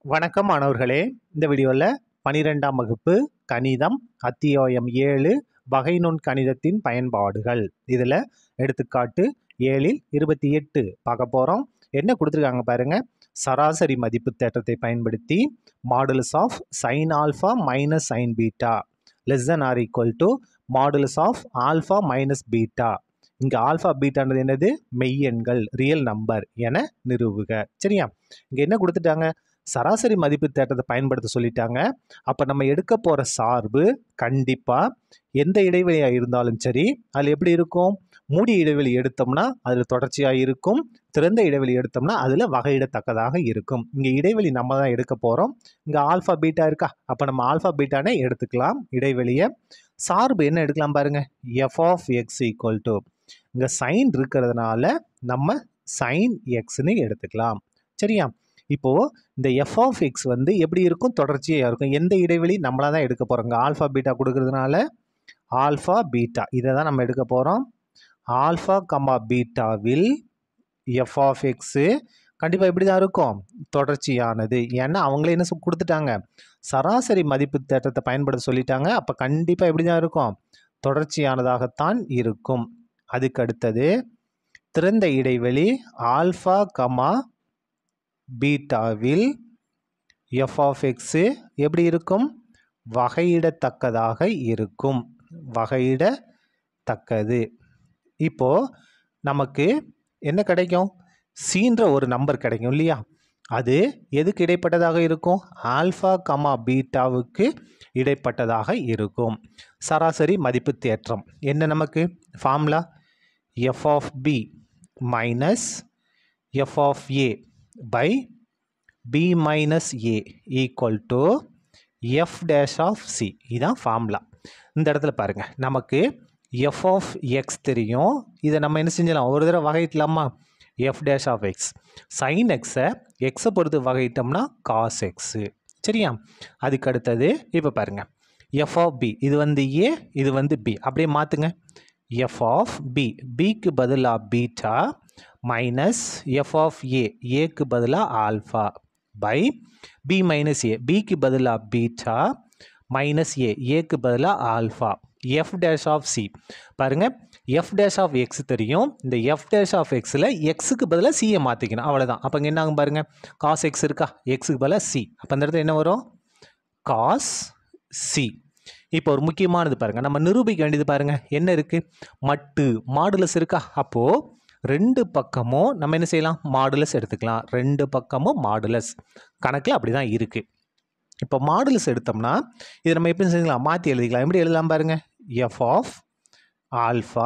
வணக்கம் மாணவர்களே இந்த வீடியோவில் பனிரெண்டாம் வகுப்பு கணிதம் அத்தியாயம் ஏழு வகை நுண் கணிதத்தின் பயன்பாடுகள் இதில் எடுத்துக்காட்டு ஏழில் இருபத்தி எட்டு பார்க்க போகிறோம் என்ன கொடுத்துருக்காங்க பாருங்க சராசரி மதிப்பு தேற்றத்தை பயன்படுத்தி modulus of sine alpha minus sine beta less than or equal to modulus of alpha minus beta இங்கே ஆல்ஃபா பீட்டான்றது என்னது மெய்யெண்கள் ரியல் நம்பர் என நிறுவுக சரியா இங்கே என்ன கொடுத்துட்டாங்க சராசரி மதிப்பு தேற்றத்தை பயன்படுத்த சொல்லிட்டாங்க அப்போ நம்ம எடுக்க போகிற சார்பு கண்டிப்பாக எந்த இடைவெளியாக இருந்தாலும் சரி அதில் எப்படி இருக்கும் மூடிய இடைவெளி எடுத்தோம்னா அதில் தொடர்ச்சியாக இருக்கும் திறந்த இடைவெளி எடுத்தோம்னா அதில் வகையிடத்தக்கதாக இருக்கும் இங்கே இடைவெளி நம்ம தான் எடுக்க போகிறோம் இங்கே ஆல்ஃபா பீட்டா இருக்கா அப்போ நம்ம ஆல்ஃபா பீட்டானே எடுத்துக்கலாம் இடைவெளியை சார்பு என்ன எடுக்கலாம் பாருங்க f of x equal to இங்கே சைன் இருக்கிறதுனால நம்ம சைன் எக்ஸ்னு எடுத்துக்கலாம் சரியா இப்போது இந்த எஃப் ஆஃப் எக்ஸ் வந்து எப்படி இருக்கும் தொடர்ச்சியாக இருக்கும் எந்த இடைவெளி நம்மளாக தான் எடுக்க போகிறோம் இங்கே ஆல்ஃபா பீட்டா கொடுக்கறதுனால ஆல்ஃபா பீட்டா இதை தான் நம்ம எடுக்க போகிறோம் ஆல்ஃபா கம்மா பீட்டாவில் எஃப் ஆஃப் எக்ஸு கண்டிப்பாக எப்படி தான் இருக்கும் தொடர்ச்சியானது ஏன்னா அவங்களே என்ன சொ- கொடுத்துட்டாங்க சராசரி மதிப்பு தேற்றத்தை பயன்படுத்த சொல்லிட்டாங்க அப்போ கண்டிப்பாக எப்படி தான் இருக்கும் தொடர்ச்சியானதாகத்தான் இருக்கும் அதுக்கு அடுத்தது திறந்த இடைவெளி ஆல்ஃபா கமா பீட்டாவில் எஃப் ஆஃப் எக்ஸு எப்படி இருக்கும் வகையிடத்தக்கதாக இருக்கும் வகையிடத்தக்கது இப்போது நமக்கு என்ன கிடைக்கும் சீன்ற ஒரு நம்பர் கிடைக்கும் இல்லையா அது எதுக்கு இடைப்பட்டதாக இருக்கும் ஆல்ஃபா கமா பீட்டாவுக்கு இடைப்பட்டதாக இருக்கும் சராசரி மதிப்பு தேற்றம் என்ன நமக்கு formula f of b minus f of a by b minus a equal to f dash of c இதுதான் ஃபார்முலா இந்த இடத்துல பாருங்கள் நமக்கு எஃப் ஆஃப் எக்ஸ் தெரியும் இதை நம்ம என்ன செஞ்சலாம் ஒரு தடவை வகையிட்டலாமா f dash of x sine எக்ஸை எக்ஸை பொறுத்து வகையிட்டோம்னா காஸ் எக்ஸு சரியா அதுக்கு அடுத்தது இப்போ பாருங்கள் எஃப் ஆஃப் பி இது வந்து ஏ இது வந்து பி அப்படியே மாற்றுங்க எஃப் ஆஃப் பி பிக்கு பதிலாக beta minus f of a ஏக்கு பதிலாக alpha by b minus a பிக்கு பதிலாக பீட்டா மைனஸ் ஏ ஏக்கு பதிலாக alpha f dash of c பாருங்க எஃப் டேஷ் ஆஃப் எக்ஸ் தெரியும் இந்த எஃப் டேஷ் ஆஃப் எக்ஸில் எக்ஸுக்கு பதிலாக சியை மாற்றிக்கணும் அவ்வளோதான் அப்போ இங்கே என்ன ஆகும் பாருங்க காஸ் எக்ஸ் இருக்கா எக்ஸுக்கு பதிலாக சி அப்போ அந்த இடத்துல என்ன வரும் காஸ் சி இப்போ ஒரு முக்கியமானது பாருங்கள் நம்ம நிரூபிக்க வேண்டியது பாருங்கள் என்ன இருக்குது மட்டு மாடுலஸ் இருக்கா அப்போது ரெண்டு பக்கமும் நம்ம என்ன செய்யலாம் மாடுலஸ் எடுத்துக்கலாம் ரெண்டு பக்கமும் மாடுலஸ் கணக்கில் அப்படி தான் இருக்குது இப்போ மாடுலஸ் எடுத்தோம்னா இதை நம்ம எப்படி செஞ்சுக்கலாம் மாற்றி எழுதிக்கலாம் எப்படி எழுதலாம் பாருங்க f of alpha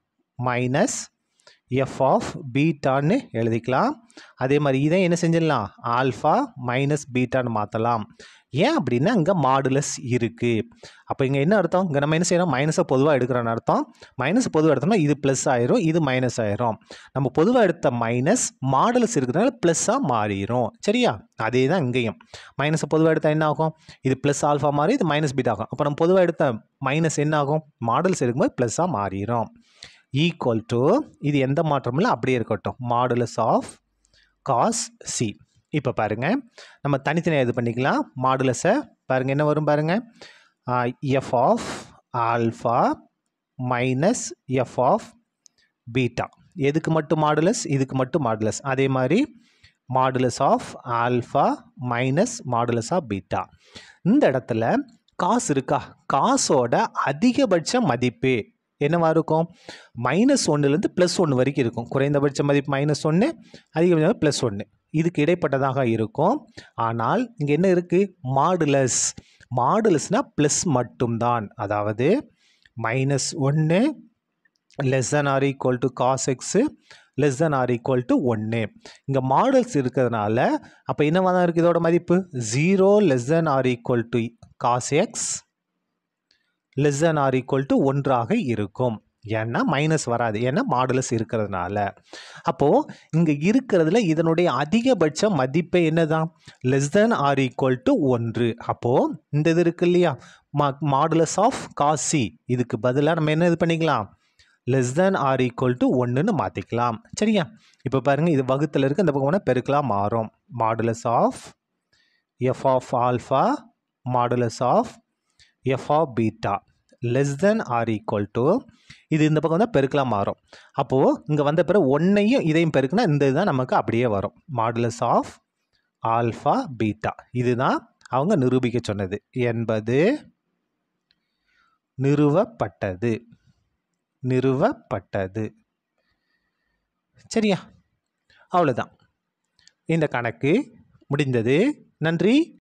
minus f of பீட்டான்னு எழுதிக்கலாம் அதே மாதிரி இதை என்ன செஞ்சிடலாம் ஆல்ஃபா மைனஸ் பீட்டான்னு மாற்றலாம் ஏன் அப்படின்னா இங்கே மாடுலஸ் இருக்குது அப்போ இங்கே என்ன அர்த்தம் இங்கே நம்ம என்ன செய்யறோம் மைனஸை பொதுவாக எடுக்கிறோன்னு அர்த்தம் மைனஸ் பொதுவாக எடுத்தோம்னா இது ப்ளஸ் ஆயிரும் இது மைனஸ் ஆயிரும் நம்ம பொதுவாக எடுத்த மைனஸ் மாடுலஸ் இருக்கிறதுனால ப்ளஸ்ஸாக மாறிடும் சரியா அதே தான் இங்கேயும் மைனஸை பொதுவாக எடுத்தால் என்ன ஆகும் இது ப்ளஸ் ஆல்ஃபா மாறி இது மைனஸ் பீட் ஆகும் அப்போ நம்ம பொதுவாக எடுத்த மைனஸ் என்ன ஆகும் மாடல்ஸ் எடுக்கும்போது ப்ளஸ்ஸாக மாறிடும் ஈக்குவல் டு இது எந்த மாற்றமும் இல்லை அப்படியே இருக்கட்டும் மாடுலஸ் ஆஃப் காஸ் சி இப்போ பாருங்கள் நம்ம தனித்தனியாக இது பண்ணிக்கலாம் மாடுலஸை பாருங்கள் என்ன வரும் பாருங்கள் f of alpha minus f of beta எதுக்கு மட்டும் மாடுலஸ் இதுக்கு மட்டும் மாடுலஸ் அதே மாதிரி modulus of alpha minus modulus of beta இந்த இடத்துல காசு இருக்கா காசோட அதிகபட்ச மதிப்பு என்னவா இருக்கும் மைனஸ் ஒன்றுலேருந்து ப்ளஸ் ஒன்று வரைக்கும் இருக்கும் குறைந்தபட்ச மதிப்பு மைனஸ் ஒன்று அதிகபட்சம் ப்ளஸ் ஒன்று இதுக்கு இடைப்பட்டதாக இருக்கும் ஆனால் இங்கே என்ன இருக்குது மாடுலஸ் மாடுலஸ்னால் ப்ளஸ் மட்டும்தான் அதாவது மைனஸ் ஒன்று less than or equal to cos x less than or equal to ஒன்று இங்கே மாடல்ஸ் இருக்கிறதுனால அப்போ என்னவா தான் இருக்குது இதோட மதிப்பு zero less than or equal to cos x less than or equal to ஒன்றாக இருக்கும் ஏன்னா மைனஸ் வராது ஏன்னா மாடுலஸ் இருக்கிறதுனால அப்போது இங்கே இருக்கிறதுல இதனுடைய அதிகபட்ச மதிப்பு என்னதான் less than or equal to ஒன்று அப்போது இந்த இது இருக்கு இல்லையா மா மாடுலஸ் ஆஃப் காசி இதுக்கு பதிலாக நம்ம என்ன இது பண்ணிக்கலாம் less than or equal to ஒன்றுன்னு மாற்றிக்கலாம் சரியா இப்போ பாருங்கள் இது வகுத்தில் இருக்க இந்த பக்கம் போனால் பெருக்கலாம் மாறும் modulus of f of alpha modulus of f of beta less than or equal to இது இந்த பக்கம் தான் பெருக்கலாம் மாறும் அப்போது இங்கே வந்த பிறகு ஒன்றையும் இதையும் பெருக்குனா இந்த இதுதான் நமக்கு அப்படியே வரும் மாடுலஸ் ஆஃப் ஆல்ஃபா பீட்டா இதுதான் அவங்க நிரூபிக்க சொன்னது என்பது நிறுவப்பட்டது நிறுவப்பட்டது சரியா அவ்வளோதான் இந்த கணக்கு முடிந்தது நன்றி